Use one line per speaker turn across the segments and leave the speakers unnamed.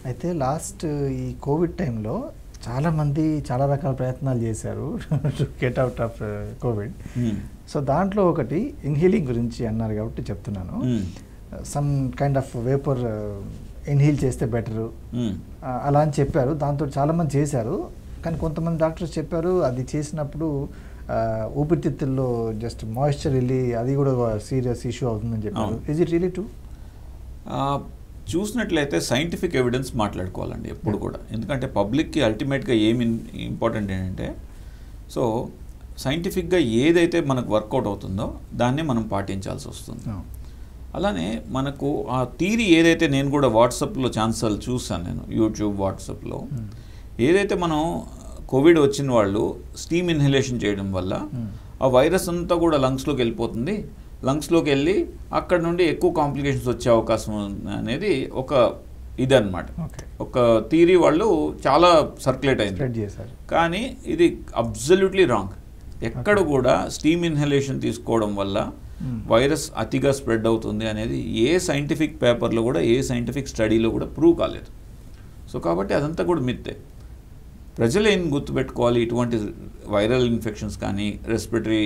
అయితే లాస్ట్ ఈ కోవిడ్ టైంలో చాలా మంది చాలా రకాల ప్రయత్నాలు చేశారు to get out of covid so దాంట్లో ఒకటి ఇన్హీలింగ్ గురించి అన్నారు కాబట్టి చెప్తున్నాను some kind of vapour inhale చేస్తే బెటరు అలా అని చెప్పారు దాంతో చాలామంది చేశారు కానీ కొంతమంది డాక్టర్స్ చెప్పారు అది చేసినప్పుడు ఆ, ఊపిరితిత్తుల్లో జస్ట్ మాయిశ్చర్ వెళ్ళి అది కూడా సీరియస్ ఇష్యూ అవుతుందని చెప్పారు
అవును.
ఇస్ ఇట్ రియలీ ట్రూ
ఆ, చూసినట్లయితే సైంటిఫిక్ ఎవిడెన్స్ మాట్లాడుకోవాలండి ఎప్పుడు కూడా ఎందుకంటే పబ్లిక్కి అల్టిమేట్గా ఏమి ఇంపార్టెంట్ ఏంటంటే సో సైంటిఫిక్గా ఏదైతే మనకు వర్కౌట్ అవుతుందో దాన్నే మనం పాటించాల్సి వస్తుంది అలానే మనకు ఆ థీరీ ఏదైతే నేను కూడా వాట్సాప్లో ఛాన్సార్లు చూసాను నేను యూట్యూబ్ వాట్సాప్లో ఏదైతే మనం కోవిడ్ వచ్చిన వాళ్ళు స్టీమ్ ఇన్హలేషన్ చేయడం వల్ల ఆ వైరస్ అంతా కూడా లంగ్స్లోకి వెళ్ళిపోతుంది లంగ్స్లోకి వెళ్ళి అక్కడ నుండి ఎక్కువ కాంప్లికేషన్స్ వచ్చే అవకాశం ఉంది అనేది ఒక ఇదన్నమాట
ఓకే
ఒక థీరీ వాళ్ళు చాలా సర్క్యులేట్ అయింది
స్ప్రెడ్ చేశారు
కానీ ఇది అబ్జల్యూట్లీ రాంగ్ ఎక్కడ కూడా స్టీమ్ ఇన్హలేషన్ తీసుకోవడం వల్ల
Hmm.
వైరస్ అతిగా స్ప్రెడ్ అవుతుంది అనేది ఏ సైంటిఫిక్ పేపర్లో కూడా ఏ సైంటిఫిక్ స్టడీలో కూడా ప్రూవ్ కాలేదు సో కాబట్టి అదంతా కూడా మిత్తే ప్రజలు ఏం గుర్తుపెట్టుకోవాలి ఇటువంటి వైరల్ ఇన్ఫెక్షన్స్ కానీ రెస్పిటరీ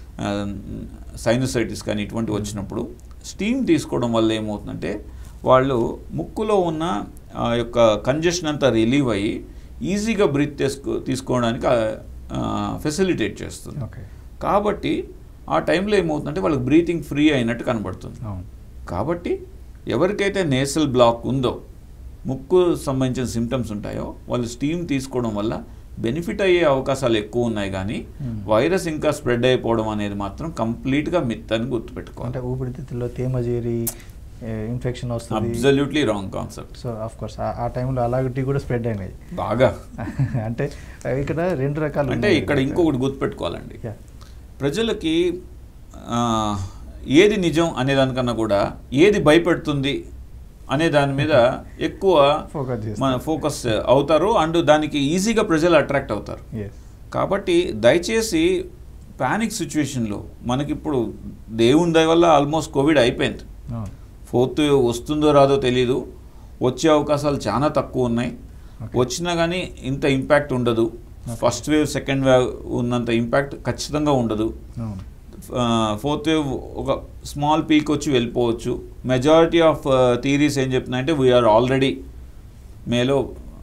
సైనసైటిస్ కానీ ఇటువంటి వచ్చినప్పుడు స్టీమ్ తీసుకోవడం వల్ల ఏమవుతుందంటే వాళ్ళు ముక్కులో ఉన్న ఆ యొక్క కంజెషన్ అంతా రిలీవ్ అయ్యి ఈజీగా బ్రీత్ తీసుకో తీసుకోవడానికి ఫెసిలిటేట్ చేస్తుంది
ఓకే
కాబట్టి ఆ టైంలో ఏమవుతుందంటే వాళ్ళకి బ్రీతింగ్ ఫ్రీ అయినట్టు కనబడుతుంది
అవును
కాబట్టి ఎవరికైతే నేసల్ బ్లాక్ ఉందో ముక్కు సంబంధించిన సిమ్టమ్స్ ఉంటాయో వాళ్ళు స్టీమ్ తీసుకోవడం వల్ల బెనిఫిట్ అయ్యే అవకాశాలు ఎక్కువ ఉన్నాయి కానీ
Hmm.
వైరస్ ఇంకా స్ప్రెడ్ అయిపోవడం అనేది మాత్రం కంప్లీట్గా మిత్ అని గుర్తుపెట్టుకోవాలి
అంటే ఊపిరితిత్తుల్లో తేమ చేరి ఇన్ఫెక్షన్ వస్తుంది
absolutely wrong concept
so of course ఆ టైంలో అలాంటివి కూడా స్ప్రెడ్ అయినాయి
బాగా
అంటే ఇక్కడ రెండు రకాలు
అంటే
ఉన్నాయి.
ఇక్కడ ఇంకొకటి గుర్తుపెట్టుకోవాలండి
Yeah.
ప్రజలకి ఆ, ఏది నిజం అనే దానికన్నా కూడా ఏది భయపెడుతుంది అనే దాని మీద ఎక్కువ
Focus చేస్తారు.
మన ఫోకస్ అవుతారు అండ్ దానికి ఈజీగా ప్రజలు అట్రాక్ట్ అవుతారు
Yes.
కాబట్టి దయచేసి పానిక్ సిచ్యువేషన్లో మనకి ఇప్పుడు దేవుని దయ వల్ల ఆల్మోస్ట్ కోవిడ్ అయిపోయింది
అవును.
ఫోర్త్ వేవ్ వస్తుందో రాదో తెలీదు వచ్చే అవకాశాలు చాలా తక్కువ ఉన్నాయి
Okay.
వచ్చినా కానీ ఇంత ఇంపాక్ట్ ఉండదు ఫస్ట్ వేవ్ సెకండ్ వేవ్ ఉన్నంత ఇంపాక్ట్ ఖచ్చితంగా ఉండదు
అవును.
ఫోర్త్ వేవ్ ఒక స్మాల్ పీక్ వచ్చి వెళ్ళిపోవచ్చు మెజారిటీ ఆఫ్ థీరీస్ ఏం చెప్తున్నాయంటే వీఆర్ ఆల్రెడీ మేలో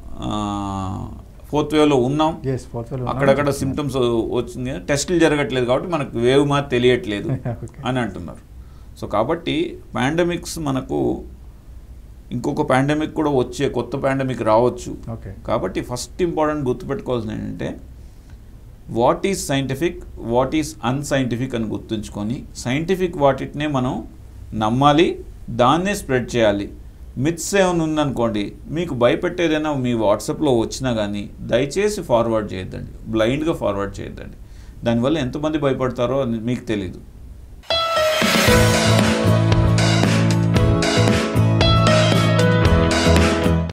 ఫోర్త్ వేవ్లో ఉన్నాం
Yes, fourth wave లో ఉన్నాం
అక్కడక్కడ
చెప్తున్నారు.
సిమ్టమ్స్ వచ్చింది టెస్టులు జరగట్లేదు కాబట్టి మనకు వేవ్ మాది తెలియట్లేదు
Okay.
అని అంటున్నారు సో కాబట్టి పాండమిక్స్ మనకు ఇంకొక పాండమిక్ కూడా వచ్చే కొత్త పాండమిక్ రావచ్చు
ఓకే
కాబట్టి ఫస్ట్ ఇంపార్టెంట్ గుర్తుపెట్టుకోవాల్సింది ఏంటంటే what is scientific what is unscientific అని గుర్తుంచుకొని సైంటిఫిక్ వాటినే మనం నమ్మాలి దాన్నే స్ప్రెడ్ చేయాలి మిత్స్ ఏమైనా ఉందనుకోండి మీకు భయపెట్టేదైనా మీ వాట్సాప్లో వచ్చినా కానీ దయచేసి ఫార్వర్డ్ చేయొద్దండి బ్లైండ్గా ఫార్వర్డ్ చేయొద్దండి దానివల్ల ఎంతమంది భయపడతారో అని మీకు తెలీదు